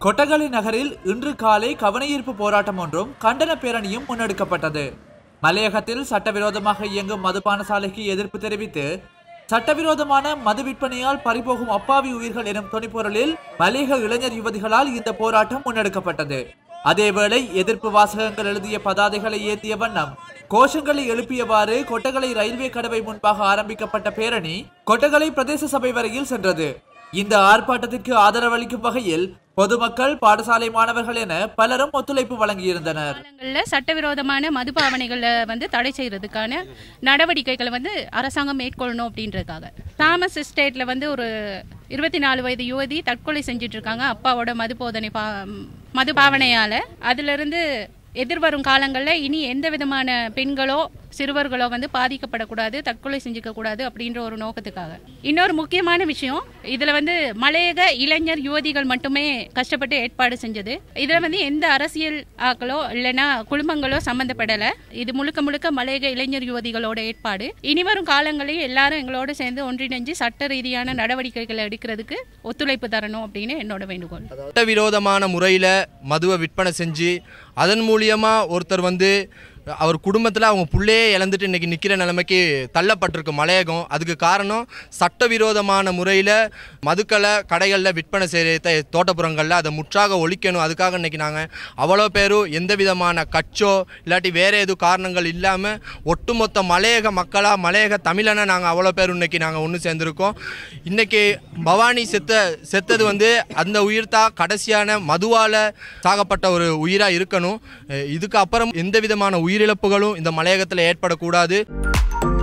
கொட்டகலை நகரில் இன்று காலை கவனஈர்ப்பு போராட்டம் ஒன்றும் கண்டன பேரணியும் முன்னெடுக்கப்பட்டது மலையகத்தில் சட்டவிரோதமாக இயங்கும் மதுபான சாலைக்கு எதிர்ப்பு தெரிவித்து சட்டவிரோதமான மது விற்பனையால் பறிபோகும் அப்பாவி உயிர்கள் எனும் துணிப்பொருளில் மலையக இளைஞர் யுவதிகளால் இந்த போராட்டம் முன்னெடுக்கப்பட்டது அதேவேளை எதிர்ப்பு வாசகங்கள் எழுதிய பதாதைகளை ஏந்திய வண்ணம் கோஷங்களை எழுப்பியவாறு கொட்டகலை ரயில்வே கடவை முன்பாக ஆரம்பிக்கப்பட்ட பேரணி கொட்டகலை பிரதேச சபை வரையில் சென்றது இந்த ஆர்ப்பாட்டத்திற்கு ஆதரவளிக்கும் வகையில் பொதுமக்கள் பாடசாலை மாணவர்கள் என பலரும் ஒத்துழைப்பு வழங்கியிருந்தனர் காலங்களில் சட்டவிரோதமான மதுபாவனைகளை வந்து தடை செய்யறதுக்கான நடவடிக்கைகளை வந்து அரசாங்கம் மேற்கொள்ளணும் அப்படின்றதுக்காக தாமஸ் எஸ்டேட்ல வந்து ஒரு இருபத்தி நாலு வயது யுவதி தற்கொலை செஞ்சுட்டு இருக்காங்க அப்பாவோட மது போதனை பா மது பாவனையால அதுல இருந்து எதிர்வரும் காலங்களில் இனி எந்த விதமான பெண்களோ சிறுவர்களோ வந்து பாதிக்கப்படக்கூடாது தற்கொலை செஞ்சுக்க கூடாது அப்படின்ற ஒரு நோக்கத்துக்காக இன்னொரு முக்கியமான விஷயம் இதுல வந்து மலையக இளைஞர் யுவதிகள் மட்டுமே கஷ்டப்பட்டு ஏற்பாடு செஞ்சது இதுல வந்து எந்த அரசியல் ஆக்களோ இல்லைன்னா குடும்பங்களோ சம்பந்தப்படல இது முழுக்க முழுக்க மலையக இளைஞர் யுவதிகளோட ஏற்பாடு இனி வரும் காலங்களில் எல்லாரும் எங்களோட சேர்ந்து ஒன்றிணைஞ்சு சட்ட ரீதியான நடவடிக்கைகளை எடுக்கிறதுக்கு ஒத்துழைப்பு தரணும் அப்படின்னு என்னோட வேண்டுகோள் சட்டவிரோதமான முறையில் மதுவை விற்பனை செஞ்சு அதன் மூலியமாக ஒருத்தர் வந்து அவர் குடும்பத்தில் அவங்க புள்ளையே இழந்துட்டு இன்றைக்கி நிற்கிற நிலைமைக்கு தள்ளப்பட்டிருக்கு மலையகம் அதுக்கு காரணம் சட்டவிரோதமான முறையில் மதுக்களை கடைகளில் விற்பனை செய்கிற தோட்டப்புறங்களில் அதை முற்றாக ஒழிக்கணும் அதுக்காக இன்றைக்கி நாங்கள் அவ்வளோ பேரும் எந்த விதமான கச்சோ இல்லாட்டி வேறு எதுவும் காரணங்கள் இல்லாமல் ஒட்டுமொத்த மலையக மக்களாக மலையக தமிழனை நாங்கள் அவ்வளோ பேர் இன்னைக்கு நாங்கள் ஒன்று சேர்ந்துருக்கோம் இன்றைக்கி பவானி செத்த செத்தது வந்து அந்த உயிர் தான் கடைசியான மதுவால் சாகப்பட்ட ஒரு உயிராக இருக்கணும் அஹ் இதுக்கு அப்புறம் எந்த விதமான உயிரிழப்புகளும் இந்த மலையகத்தில் ஏற்படக்கூடாது